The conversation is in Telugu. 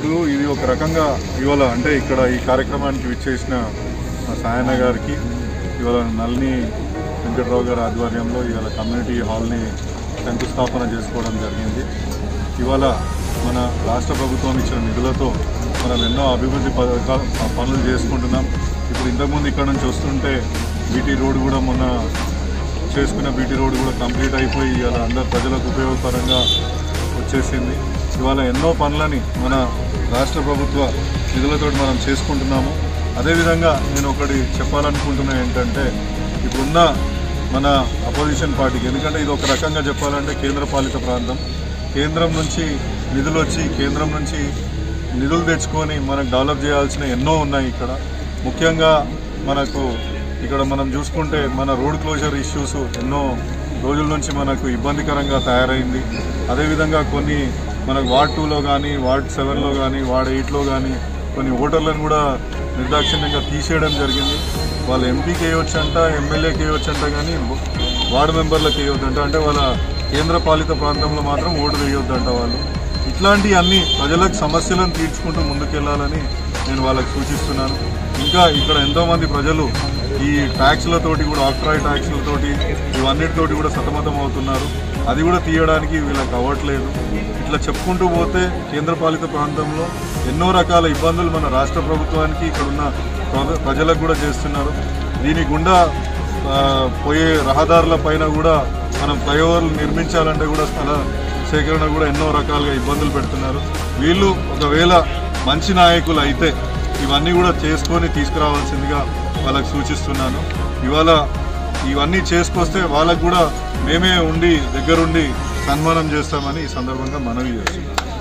ఇప్పుడు ఇది ఒక రకంగా ఇవాళ అంటే ఇక్కడ ఈ కార్యక్రమానికి విచ్చేసిన మా సాయన్న గారికి ఇవాళ నల్ని వెంకట్రావు గారి ఆధ్వర్యంలో ఇవాళ కమ్యూనిటీ హాల్ని శంకుస్థాపన చేసుకోవడం జరిగింది ఇవాళ మన రాష్ట్ర ప్రభుత్వం ఇచ్చిన నిధులతో మనం ఎన్నో అభివృద్ధి పథకాలు పనులు చేసుకుంటున్నాం ఇప్పుడు ఇంతకుముందు ఇక్కడ నుంచి వస్తుంటే బీటీ రోడ్ కూడా మొన్న చేసుకున్న బీటీ రోడ్ కూడా కంప్లీట్ అయిపోయి ఇవాళ అందరు ప్రజలకు ఉపయోగకరంగా వచ్చేసింది ఇవాళ ఎన్నో పనులని మన రాష్ట్ర ప్రభుత్వ నిధులతో మనం చేసుకుంటున్నాము అదేవిధంగా నేను ఒకటి చెప్పాలనుకుంటున్నా ఏంటంటే ఇప్పుడున్న మన అపోజిషన్ పార్టీకి ఎందుకంటే ఇది ఒక రకంగా చెప్పాలంటే కేంద్ర పాలిత ప్రాంతం కేంద్రం నుంచి నిధులు వచ్చి కేంద్రం నుంచి నిధులు తెచ్చుకొని మనకు డెవలప్ చేయాల్సిన ఎన్నో ఉన్నాయి ఇక్కడ ముఖ్యంగా మనకు ఇక్కడ మనం చూసుకుంటే మన రోడ్ క్లోజర్ ఇష్యూస్ ఎన్నో రోజుల నుంచి మనకు ఇబ్బందికరంగా తయారైంది అదేవిధంగా కొన్ని మనకు వార్డ్ టూలో కానీ వార్డ్ సెవెన్లో కానీ వార్డ్ ఎయిట్లో కానీ కొన్ని ఓటర్లను కూడా నిర్దాక్షిణ్యంగా తీసేయడం జరిగింది వాళ్ళు ఎంపీకి వేయొచ్చు అంట ఎమ్మెల్యేకి వేయొచ్చు అంట కానీ వార్డు మెంబర్లకు వేయొద్దంట అంటే వాళ్ళ కేంద్ర పాలిత ప్రాంతంలో మాత్రం ఓటు వేయొద్దంట వాళ్ళు ఇట్లాంటి అన్ని ప్రజలకు సమస్యలను తీర్చుకుంటూ ముందుకెళ్లాలని నేను వాళ్ళకి సూచిస్తున్నాను ఇంకా ఇక్కడ ఎంతో మంది ప్రజలు ఈ ట్యాక్స్లతోటి కూడా ఆక్ట్రాయ్ ట్యాక్స్లతోటి ఇవన్నిటితోటి కూడా సతమతం అవుతున్నారు అది కూడా తీయడానికి వీళ్ళకి అవ్వట్లేదు ఇట్లా చెప్పుకుంటూ పోతే కేంద్రపాలిత ప్రాంతంలో ఎన్నో రకాల ఇబ్బందులు మన రాష్ట్ర ప్రభుత్వానికి ఇక్కడున్న ప్ర- ప్రజలకు కూడా చేస్తున్నారు దీని గుండా ఆ, పోయే రహదారుల పైన కూడా మనం ఫ్లైఓవర్లు నిర్మించాలంటే కూడా స్థల సేకరణ కూడా ఎన్నో రకాలుగా ఇబ్బందులు పెడుతున్నారు వీళ్ళు ఒకవేళ మంచి నాయకులు అయితే ఇవన్నీ కూడా చేసుకొని తీసుకురావాల్సిందిగా వాళ్ళకి సూచిస్తున్నాను ఇవాళ ఇవన్నీ చేసుకొస్తే వాళ్ళకు కూడా మేమే ఉండి దగ్గరుండి సన్మానం చేస్తామని ఈ సందర్భంగా మనవి చేస్తున్నాను